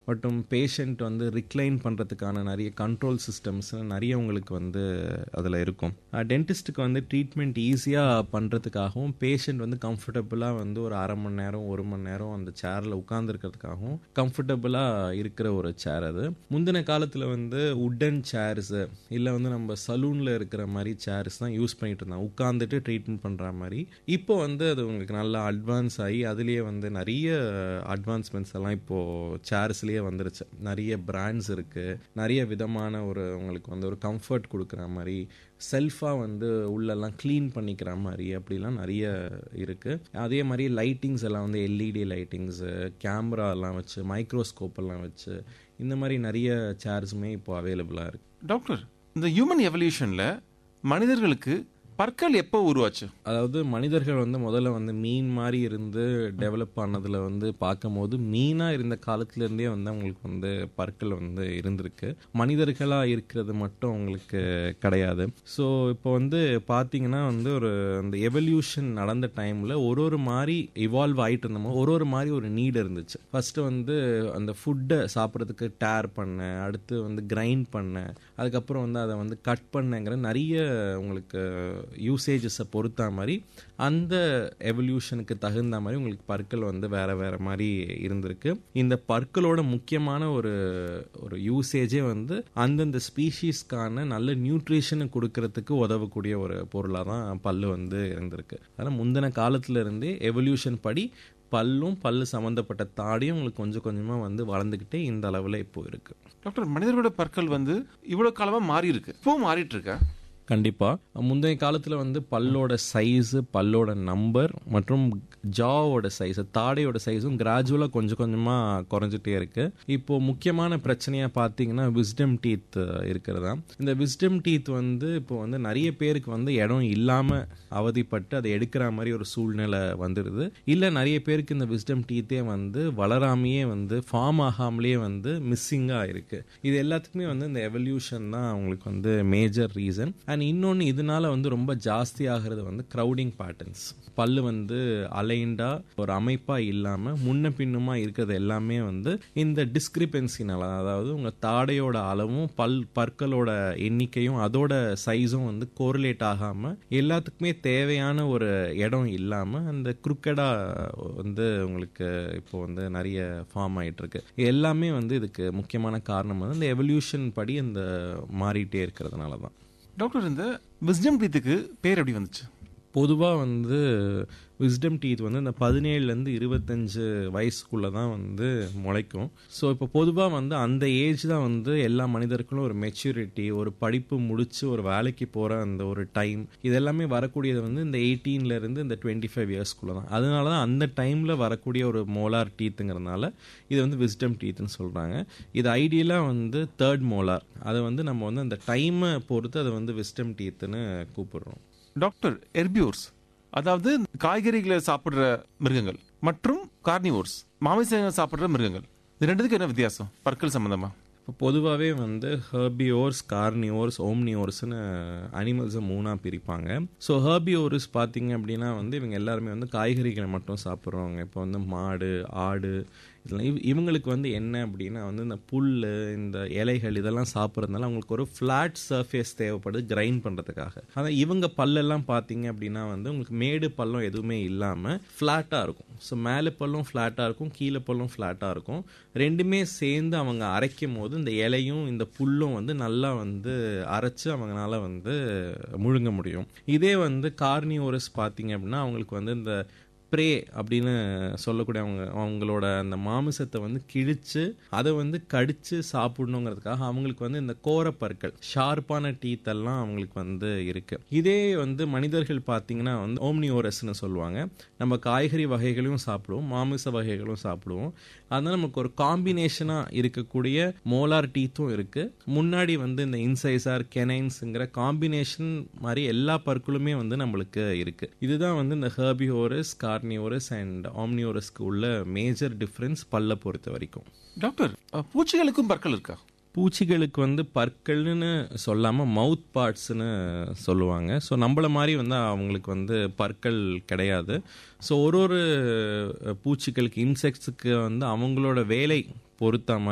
மற்றும் பேஷண்ட் வந்து ரிக்ளைன் பண்ணுறதுக்கான நிறைய கண்ட்ரோல் சிஸ்டம்ஸ் நிறைய உங்களுக்கு வந்து அதில் இருக்கும் டென்டிஸ்ட்டுக்கு வந்து ட்ரீட்மெண்ட் ஈஸியாக பண்ணுறதுக்காகவும் பேஷண்ட் வந்து கம்ஃபர்டபுளாக வந்து ஒரு அரை மணி நேரம் ஒரு மணி நேரம் அந்த சேரில் உட்காந்துருக்கிறதுக்காகவும் கம்ஃபர்டபுளாக இருக்கிற ஒரு சேர் அது முந்தின காலத்தில் வந்து உட்டன் சேர்ஸு இல்லை வந்து நம்ம சலூனில் இருக்கிற மாதிரி சேர்ஸ் தான் யூஸ் பண்ணிட்டு இருந்தாங்க உட்காந்துட்டு ட்ரீட்மெண்ட் பண்ணுற மாதிரி இப்போ வந்து அது உங்களுக்கு நல்லா அட்வான்ஸ் ஆகி அதுலேயே வந்து நிறைய அட்வான்ஸ்மெண்ட்ஸ் எல்லாம் இப்போது சேர்ஸ்லேயே வந்துருச்சு நிறைய பிராண்ட்ஸ் இருக்குது நிறைய விதமான ஒரு உங்களுக்கு வந்து ஒரு கம்ஃபர்ட் கொடுக்குற மாதிரி செல்ஃபாக வந்து உள்ளெல்லாம் க்ளீன் பண்ணிக்கிற மாதிரி அப்படிலாம் நிறைய இருக்குது அதே மாதிரி லைட்டிங்ஸ் எல்லாம் வந்து எல்இடி லைட்டிங்ஸு கேமராலாம் வச்சு மைக்ரோஸ்கோப் எல்லாம் வச்சு இந்த மாதிரி நிறைய சேர்ஸுமே இப்போ அவைலபிளாக இருக்குது டாக்டர் இந்த ஹியூமன் எவல்யூஷன்ல மனிதர்களுக்கு பற்கள் எப்போ உருவாச்சு அதாவது மனிதர்கள் வந்து முதல்ல வந்து மீன் மாதிரி இருந்து டெவலப் ஆனதில் வந்து பார்க்கும்போது மீனாக இருந்த காலத்துலேருந்தே வந்து அவங்களுக்கு வந்து பற்கள் வந்து இருந்திருக்கு மனிதர்களாக இருக்கிறது மட்டும் அவங்களுக்கு கிடையாது ஸோ இப்போ வந்து பார்த்தீங்கன்னா வந்து ஒரு அந்த எவல்யூஷன் நடந்த டைமில் ஒரு ஒரு மாதிரி இவால்வ் ஆகிட்டு இருந்தோமோ ஒரு ஒரு மாதிரி ஒரு நீடு இருந்துச்சு ஃபஸ்ட்டு வந்து அந்த ஃபுட்டை சாப்பிட்றதுக்கு டேர் பண்ண அடுத்து வந்து கிரைண்ட் பண்ண அதுக்கப்புறம் வந்து அதை வந்து கட் பண்ணங்கிற நிறைய உங்களுக்கு யூசேஜஸை பொறுத்த மாதிரி அந்த எவல்யூஷனுக்கு தகுந்த மாதிரி உங்களுக்கு பற்கள் வந்து வேற வேற மாதிரி இருந்திருக்கு இந்த பற்களோட முக்கியமான ஒரு ஒரு யூசேஜே வந்து அந்தந்த ஸ்பீஷீஸ்க்கான நல்ல நியூட்ரிஷனை கொடுக்கறதுக்கு உதவக்கூடிய ஒரு பொருளாக தான் பல்லு வந்து இருந்திருக்கு அதனால் முந்தின காலத்துல இருந்தே எவல்யூஷன் படி பல்லும் பல்லு சம்மந்தப்பட்ட தாடியும் உங்களுக்கு கொஞ்சம் கொஞ்சமாக வந்து வளர்ந்துக்கிட்டே இந்த அளவில் இப்போ இருக்குது டாக்டர் மனிதர்களோட பற்கள் வந்து இவ்வளவு காலமா மாறி இருக்கு இப்போ மாறிட்டு இருக்கா கண்டிப்பாக முந்தைய காலத்தில் வந்து பல்லோட சைஸு பல்லோட நம்பர் மற்றும் ஜாவோட சைஸு தாடையோட சைஸும் கிராஜுவலாக கொஞ்சம் கொஞ்சமாக குறைஞ்சிட்டே இருக்கு இப்போ முக்கியமான பிரச்சனையாக பார்த்தீங்கன்னா விஸ்டம் டீத் இருக்கிறதா இந்த விஸ்டம் டீத் வந்து இப்போ வந்து நிறைய பேருக்கு வந்து இடம் இல்லாமல் அவதிப்பட்டு அதை எடுக்கிற மாதிரி ஒரு சூழ்நிலை வந்துடுது இல்லை நிறைய பேருக்கு இந்த விஸ்டம் டீத்தே வந்து வளராமையே வந்து ஃபார்ம் ஆகாமலேயே வந்து மிஸ்ஸிங்காக இருக்கு இது எல்லாத்துக்குமே வந்து இந்த எவல்யூஷன் தான் அவங்களுக்கு வந்து மேஜர் ரீசன் அண்ட் இன்னொன்று இதனால வந்து ரொம்ப ஜாஸ்தி ஆகிறது வந்து க்ரௌடிங் பேட்டர்ன்ஸ் பல்லு வந்து அலைண்டா ஒரு அமைப்பா இல்லாம முன்ன பின்னுமா இருக்கிறது எல்லாமே வந்து இந்த டிஸ்கிரிபென்சினால அதாவது உங்க தாடையோட அளவும் பல் பற்களோட எண்ணிக்கையும் அதோட சைஸும் வந்து கோரிலேட் ஆகாம எல்லாத்துக்குமே தேவையான ஒரு இடம் இல்லாம அந்த குறுக்கடா வந்து உங்களுக்கு இப்போ வந்து நிறைய ஃபார்ம் ஆயிட்டு இருக்கு எல்லாமே வந்து இதுக்கு முக்கியமான காரணம் வந்து இந்த எவல்யூஷன் படி இந்த மாறிட்டே இருக்கிறதுனால தான் டாக்டர் இந்த விஸ்டம் டீத்துக்கு பேர் எப்படி வந்துச்சு பொதுவாக வந்து விஸ்டம் டீத் வந்து இந்த பதினேழுலேருந்து இருபத்தஞ்சு வயசுக்குள்ளே தான் வந்து முளைக்கும் ஸோ இப்போ பொதுவாக வந்து அந்த ஏஜ் தான் வந்து எல்லா மனிதர்களும் ஒரு மெச்சூரிட்டி ஒரு படிப்பு முடிச்சு ஒரு வேலைக்கு போகிற அந்த ஒரு டைம் இதெல்லாமே வரக்கூடியது வந்து இந்த 18 இருந்து இந்த டுவெண்ட்டி ஃபைவ் இயர்ஸ்க்குள்ளே தான் அதனால தான் அந்த டைமில் வரக்கூடிய ஒரு மோலார் டீத்துங்கிறதுனால இது வந்து விஸ்டம் டீத்னு சொல்கிறாங்க இது ஐடியலாக வந்து தேர்ட் மோலார் அதை வந்து நம்ம வந்து அந்த டைமை பொறுத்து அதை வந்து விஸ்டம் டீத்துன்னு கூப்பிடுறோம் டாக்டர் எர்பியூர்ஸ் அதாவது காய்கறிகளை சாப்பிடுற மிருகங்கள் மற்றும் கார்னிவோர்ஸ் மாமிசங்கள் சாப்பிடுற மிருகங்கள் இது ரெண்டுத்துக்கு என்ன வித்தியாசம் பற்கள் சம்பந்தமா இப்போ பொதுவாகவே வந்து ஹர்பியோர்ஸ் கார்னியோர்ஸ் ஓம்னியோர்ஸ்னு அனிமல்ஸை மூணாக பிரிப்பாங்க ஸோ ஹர்பியோர்ஸ் பார்த்தீங்க அப்படின்னா வந்து இவங்க எல்லாருமே வந்து காய்கறிகளை மட்டும் சாப்பிட்றவங்க இப்போ வந்து மாடு ஆடு இதெல்லாம் இவ் இவங்களுக்கு வந்து என்ன அப்படின்னா வந்து இந்த புல் இந்த இலைகள் இதெல்லாம் சாப்பிட்றதுனால அவங்களுக்கு ஒரு ஃப்ளாட் சர்ஃபேஸ் தேவைப்படுது கிரைண்ட் பண்ணுறதுக்காக ஆனால் இவங்க பல்லெல்லாம் பார்த்தீங்க அப்படின்னா வந்து உங்களுக்கு மேடு பள்ளம் எதுவுமே இல்லாமல் ஃப்ளாட்டாக இருக்கும் ஸோ மேலே பல்லும் ஃப்ளாட்டாக இருக்கும் கீழே பல்லும் ஃப்ளாட்டாக இருக்கும் ரெண்டுமே சேர்ந்து அவங்க அரைக்கும் போது இந்த இலையும் இந்த புல்லும் வந்து நல்லா வந்து அரைச்சு அவங்களால வந்து முழுங்க முடியும் இதே வந்து கார்னியோரஸ் பார்த்தீங்க அப்படின்னா அவங்களுக்கு வந்து இந்த ப்ரே அப்படின்னு சொல்லக்கூடிய அவங்க அவங்களோட அந்த மாமிசத்தை வந்து கிழிச்சு அதை வந்து கடிச்சு சாப்பிடணுங்கிறதுக்காக அவங்களுக்கு வந்து இந்த கோரப்பற்கள் ஷார்ப்பான டீத் எல்லாம் அவங்களுக்கு வந்து இருக்கு இதே வந்து மனிதர்கள் பார்த்தீங்கன்னா வந்து ஓம்னியோரஸ்னு சொல்லுவாங்க நம்ம காய்கறி வகைகளையும் சாப்பிடுவோம் மாமிச வகைகளும் சாப்பிடுவோம் அதனால நமக்கு ஒரு காம்பினேஷனாக இருக்கக்கூடிய மோலார் டீத்தும் இருக்கு முன்னாடி வந்து இந்த இன்சைசார் கெனைன்ஸுங்கிற காம்பினேஷன் மாதிரி எல்லா பற்களுமே வந்து நம்மளுக்கு இருக்கு இதுதான் வந்து இந்த ஹர்பியோரஸ் கார்னியோரஸ் அண்ட் ஆம்னியோரஸ்க்கு உள்ள மேஜர் டிஃப்ரென்ஸ் பல்ல பொறுத்த வரைக்கும் டாக்டர் அஹ், பூச்சிகளுக்கும் பற்கள் இருக்கா பூச்சிகளுக்கு வந்து பற்கள்னு சொல்லாமல் மவுத் பார்ட்ஸ்னு சொல்லுவாங்க ஸோ நம்மள மாதிரி வந்து அவங்களுக்கு வந்து பற்கள் கிடையாது ஸோ ஒரு ஒரு பூச்சிகளுக்கு இன்செக்ட்ஸுக்கு வந்து அவங்களோட வேலை பொறுத்த மாதிரி